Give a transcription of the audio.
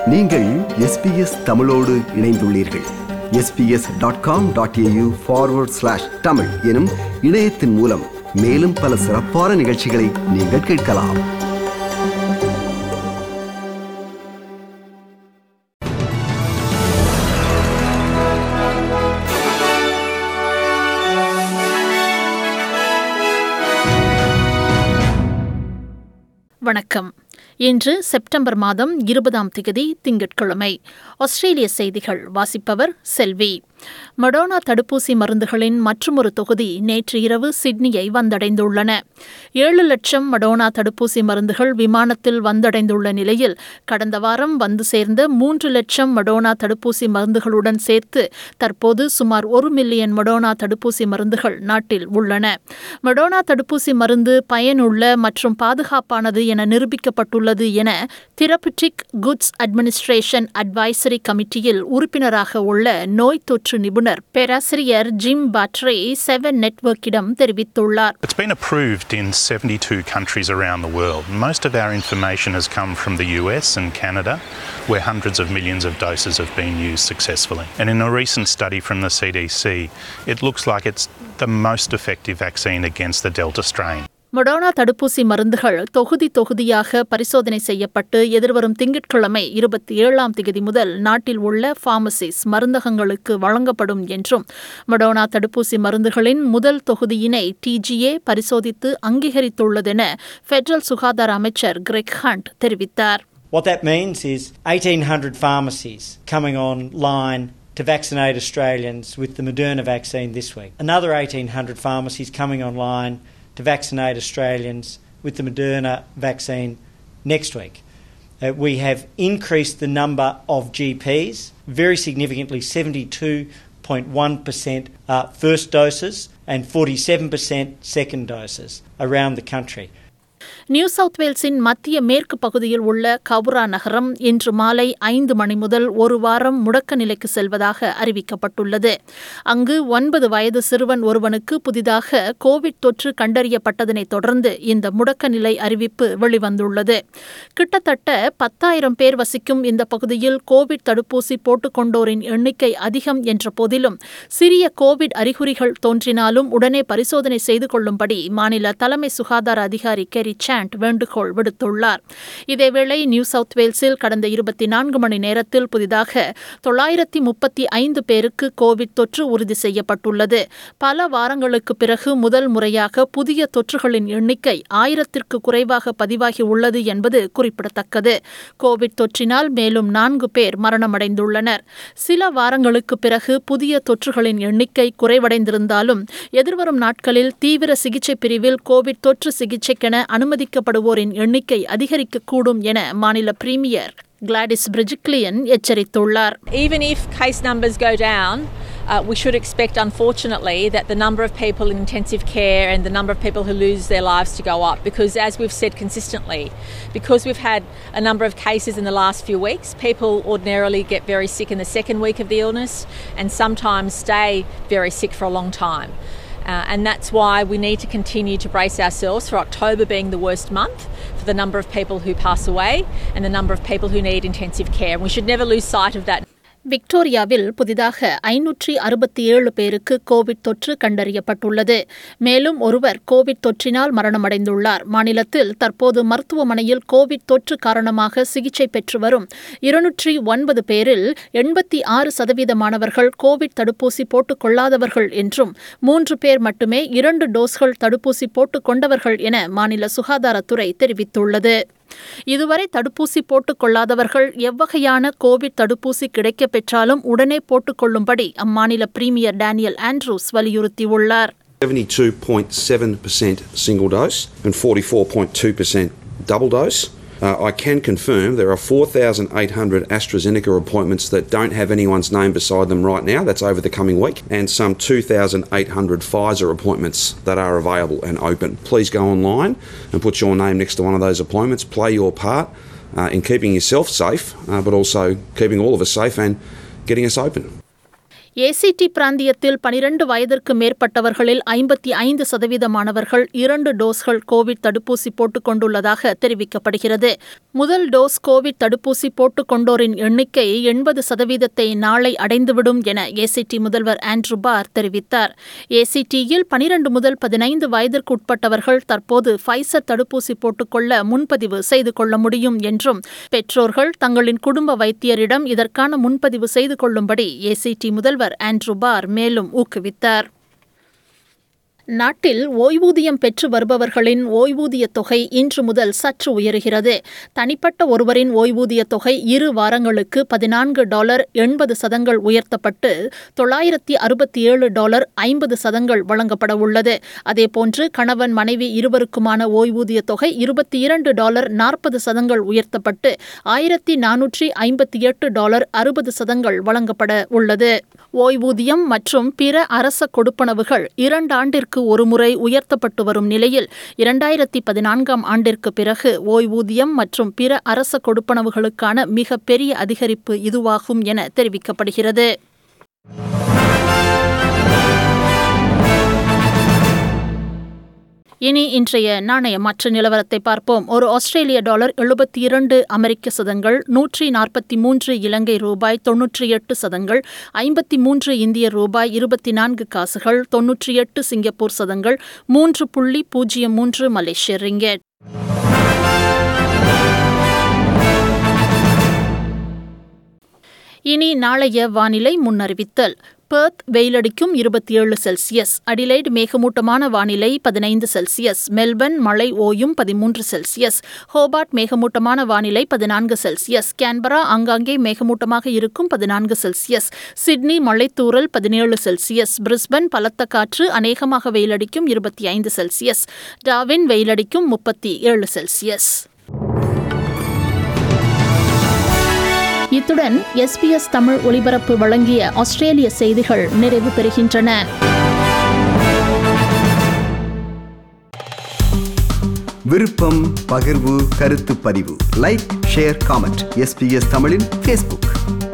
நீங்கள் எஸ்பிஎஸ் தமிழோடு இணைந்துள்ளீர்கள் SBS dot com dot AU forward slash Tamil எனும் இணையத்தின் மூலம் மேலும் பல சிறப்பான நிகழ்ச்சிகளை நீங்கள் கேட்கலாம் வணக்கம் இன்று செப்டம்பர் மாதம் இருபதாம் திகதி திங்கட்கிழமை ஆஸ்திரேலிய செய்திகள் வாசிப்பவர் செல்வி மடோனா தடுப்பூசி மருந்துகளின் மற்றுமொரு தொகுதி நேற்று இரவு சிட்னியை வந்தடைந்துள்ளன ஏழு லட்சம் மடோனா தடுப்பூசி மருந்துகள் விமானத்தில் வந்தடைந்துள்ள நிலையில் கடந்த வாரம் வந்து சேர்ந்த மூன்று லட்சம் மடோனா தடுப்பூசி மருந்துகளுடன் சேர்த்து தற்போது சுமார் ஒரு மில்லியன் மடோனா தடுப்பூசி மருந்துகள் நாட்டில் உள்ளன மடோனா தடுப்பூசி மருந்து பயனுள்ள மற்றும் பாதுகாப்பானது என நிரூபிக்கப்பட்டுள்ளது என திரபிட்டிக் குட்ஸ் அட்மினிஸ்ட்ரேஷன் அட்வைசரி கமிட்டியில் உறுப்பினராக உள்ள நோய் தொற்று நிபுணர் பேராசிரியர் ஜிம் பாட்ரே செவன் நெட்வொர்க்கிடம் தெரிவித்துள்ளார் It's been approved in 72 countries around the world. Most of our information has come from the US and Canada, where hundreds of millions of doses have been used successfully. And in a recent study from the CDC, it looks like it's the most effective vaccine against the Delta strain. Moderna தடுப்பூசி மருந்துகள் தொகுதி தொகுதியாக பரிசோதனை செய்யப்பட்டு எதிர்வரும் திங்கட்கிழமை இருபத்தி ஏழாம் தேதி முதல் நாட்டில் உள்ள பார்மசிஸ் மருந்தகங்களுக்கு வழங்கப்படும் என்றும் மொடோனா தடுப்பூசி மருந்துகளின் முதல் தொகுதியினை டிஜிஏ பரிசோதித்து அங்கீகரித்துள்ளதென பெடரல் சுகாதார அமைச்சர் கிரெக் ஹண்ட் தெரிவித்தார் What that means is 1,800 pharmacies coming online to vaccinate Australians with the Moderna vaccine this week. Another 1,800 pharmacies coming online to vaccinate Australians with the Moderna vaccine next week. Uh, we have increased the number of GPs very significantly 72.1% uh, first doses and 47% second doses around the country. New South வேல்ஸின் மத்திய மேற்கு பகுதியில் உள்ள கவுரா நகரம் இன்று மாலை ஐந்து மணி முதல் ஒரு வாரம் முடக்க நிலைக்கு செல்வதாக அறிவிக்கப்பட்டுள்ளது அங்கு ஒன்பது வயது சிறுவன் ஒருவனுக்கு புதிதாக கோவிட் தொற்று கண்டறியப்பட்டதனைத் தொடர்ந்து இந்த முடக்க நிலை அறிவிப்பு வெளிவந்துள்ளது கிட்டத்தட்ட பத்தாயிரம் பேர் வசிக்கும் இந்த பகுதியில் கோவிட் தடுப்பூசி போட்டுக்கொண்டோரின் எண்ணிக்கை அதிகம் என்ற போதிலும் சிறிய கோவிட் அறிகுறிகள் தோன்றினாலும் உடனே பரிசோதனை செய்து கொள்ளும்படி மாநில தலைமை சுகாதார அதிகாரி கெரி சாண்ட் வேண்டுகோள் விடுத்துள்ளார் இதேவேளை நியூ சவுத் வேல்ஸில் கடந்த இருபத்தி நான்கு மணி நேரத்தில் புதிதாக தொள்ளாயிரத்தி முப்பத்தி ஐந்து பேருக்கு கோவிட் தொற்று உறுதி செய்யப்பட்டுள்ளது பல வாரங்களுக்கு பிறகு முதல் முறையாக புதிய தொற்றுகளின் எண்ணிக்கை ஆயிரத்திற்கு குறைவாக பதிவாகி உள்ளது என்பது குறிப்பிடத்தக்கது கோவிட் தொற்றினால் மேலும் நான்கு பேர் மரணமடைந்துள்ளனர் சில வாரங்களுக்கு பிறகு புதிய தொற்றுகளின் எண்ணிக்கை குறைவடைந்திருந்தாலும் எதிர்வரும் நாட்களில் தீவிர சிகிச்சை பிரிவில் கோவிட் தொற்று சிகிச்சைக்கென அனுமதிக்கப்படுவோரின் எண்ணிக்கை அதிகரிக்கக்கூடும் என மாநில பிரீமியர் கிளாடிஸ் பிரிஜிக்லியன் எச்சரித்துள்ளார் Even if case numbers go down, uh, we should expect, unfortunately, that the number of people in intensive care and the number of people who lose their lives to go up. Because, as we've said consistently, because we've had a number of cases in the last few weeks, people ordinarily get very sick in the second week of the illness and sometimes stay very sick for a long time. Uh, and that's why we need to continue to brace ourselves for October being the worst month for the number of people who pass away and the number of people who need intensive care. And we should never lose sight of that. விக்டோரியாவில் புதிதாக ஐநூற்றி அறுபத்தி ஏழு பேருக்கு Covid தொற்று கண்டறியப்பட்டுள்ளது மேலும் ஒருவர் கோவிட் தொற்றினால் மரணமடைந்துள்ளார் மாநிலத்தில் தற்போது மருத்துவமனையில் கோவிட் தொற்று காரணமாக சிகிச்சை பெற்று வரும் இருநூற்றி ஒன்பது பேரில் எண்பத்தி ஆறு சதவீதமானவர்கள் கோவிட் தடுப்பூசி போட்டுக் கொள்ளாதவர்கள் என்றும் மூன்று பேர் மட்டுமே இரண்டு டோஸ்கள் தடுப்பூசி போட்டுக் கொண்டவர்கள் என மாநில சுகாதாரத்துறை தெரிவித்துள்ளது இதுவரை தடுப்பூசி போட்டுக் கொள்ளாதவர்கள் எவ்வகையான கோவிட் தடுப்பூசி கிடைக்கப் பெற்றாலும் உடனே போட்டுக்கொள்ளும்படி அம்மாநில பிரீமியர் டேனியல் ஆண்ட்ரூஸ் வலியுறுத்தியுள்ளார் 72.7% single dose and 44.2% double dose. Uh, I can confirm there are 4,800 AstraZeneca appointments that don't have anyone's name beside them right now. That's over the coming week. And some 2,800 Pfizer appointments that are available and open. Please go online and put your name next to one of those appointments. Play your part uh, in keeping yourself safe, uh, but also keeping all of us safe and getting us open. ACT பிராந்தியத்தில் பனிரண்டு வயதிற்கு மேற்பட்டவர்களில் ஐம்பத்தி ஐந்து சதவீத மாணவர்கள் இரண்டு டோஸ்கள் Covid தடுப்பூசி போட்டுக் கொண்டுள்ளதாக தெரிவிக்கப்படுகிறது முதல் டோஸ் கோவிட் தடுப்பூசி போட்டுக் கொண்டோரின் எண்ணிக்கை எண்பது சதவீதத்தை நாளை அடைந்துவிடும் என ஏசிடி முதல்வர் ஆண்ட்ரூ பார் தெரிவித்தார் ஏசிடியில் பனிரண்டு முதல் பதினைந்து வயதிற்கு உட்பட்டவர்கள் தற்போது ஃபைசர் தடுப்பூசி போட்டுக்கொள்ள முன்பதிவு செய்து கொள்ள முடியும் என்றும் பெற்றோர்கள் தங்களின் குடும்ப வைத்தியரிடம் இதற்கான முன்பதிவு செய்து கொள்ளும்படி ஏசிடி முதல்வர் ஆண்ட்ரூ பார் மேலும் ஊக்குவித்தார் நாட்டில் ஓய்வூதியம் பெற்று வருபவர்களின் ஓய்வூதிய தொகை இன்று முதல் சற்று உயருகிறது தனிப்பட்ட ஒருவரின் ஓய்வூதிய தொகை இரு வாரங்களுக்கு பதினான்கு டாலர் எண்பது சதங்கள் உயர்த்தப்பட்டு தொள்ளாயிரத்தி அறுபத்தி ஏழு டாலர் ஐம்பது சதங்கள் வழங்கப்பட உள்ளது அதேபோன்று கணவன் மனைவி இருவருக்குமான ஓய்வூதிய தொகை இருபத்தி இரண்டு டாலர் நாற்பது சதங்கள் உயர்த்தப்பட்டு ஆயிரத்தி நானூற்றி ஐம்பத்தி எட்டு டாலர் அறுபது சதங்கள் வழங்கப்பட உள்ளது ஓய்வூதியம் மற்றும் பிற அரச கொடுப்பனவுகள் இரண்டாண்டிற்கு ஒருமுறை உயர்த்தப்பட்டு வரும் நிலையில் இரண்டாயிரத்தி பதினான்காம் ஆண்டிற்கு பிறகு ஓய்வூதியம் மற்றும் பிற அரச கொடுப்பனவுகளுக்கான மிக பெரிய அதிகரிப்பு இதுவாகும் என தெரிவிக்கப்படுகிறது இனி இன்றைய நாணய மாற்று நிலவரத்தை பார்ப்போம் ஒரு ஆஸ்திரேலிய டாலர் எழுபத்தி இரண்டு அமெரிக்க சதங்கள் நூற்றி நாற்பத்தி மூன்று இலங்கை ரூபாய் தொன்னூற்றி எட்டு சதங்கள் ஐம்பத்தி மூன்று இந்திய ரூபாய் இருபத்தி நான்கு காசுகள் தொன்னூற்றி எட்டு சிங்கப்பூர் சதங்கள் மூன்று புள்ளி பூஜ்ஜியம் மூன்று மலேசிய ரிங்கெட் இனி நாளைய வானிலை முன்னறிவித்தல் பெர்த் வெயிலடிக்கும் இருபத்தி ஏழு செல்சியஸ் அடிலைட் மேகமூட்டமான வானிலை பதினைந்து செல்சியஸ் மெல்பர்ன் மழை ஓயும் பதிமூன்று செல்சியஸ் ஹோபார்ட் மேகமூட்டமான வானிலை பதினான்கு செல்சியஸ் கேன்பரா ஆங்காங்கே மேகமூட்டமாக இருக்கும் பதினான்கு செல்சியஸ் சிட்னி மழைத்தூறல் பதினேழு செல்சியஸ் பிரிஸ்பன் பலத்த காற்று அநேகமாக வெயிலடிக்கும் இருபத்தி ஐந்து செல்சியஸ் டாவின் வெயிலடிக்கும் முப்பத்தி ஏழு செல்சியஸ் இத்துடன் எஸ்பிஎஸ் தமிழ் ஒலிபரப்பு வழங்கிய ஆஸ்திரேலிய செய்திகள் நிறைவு பெறுகின்றன விருப்பம் பகிர்வு கருத்து பதிவு லைக் ஷேர் காமெண்ட் எஸ்பிஎஸ் தமிழின் ஃபேஸ்புக்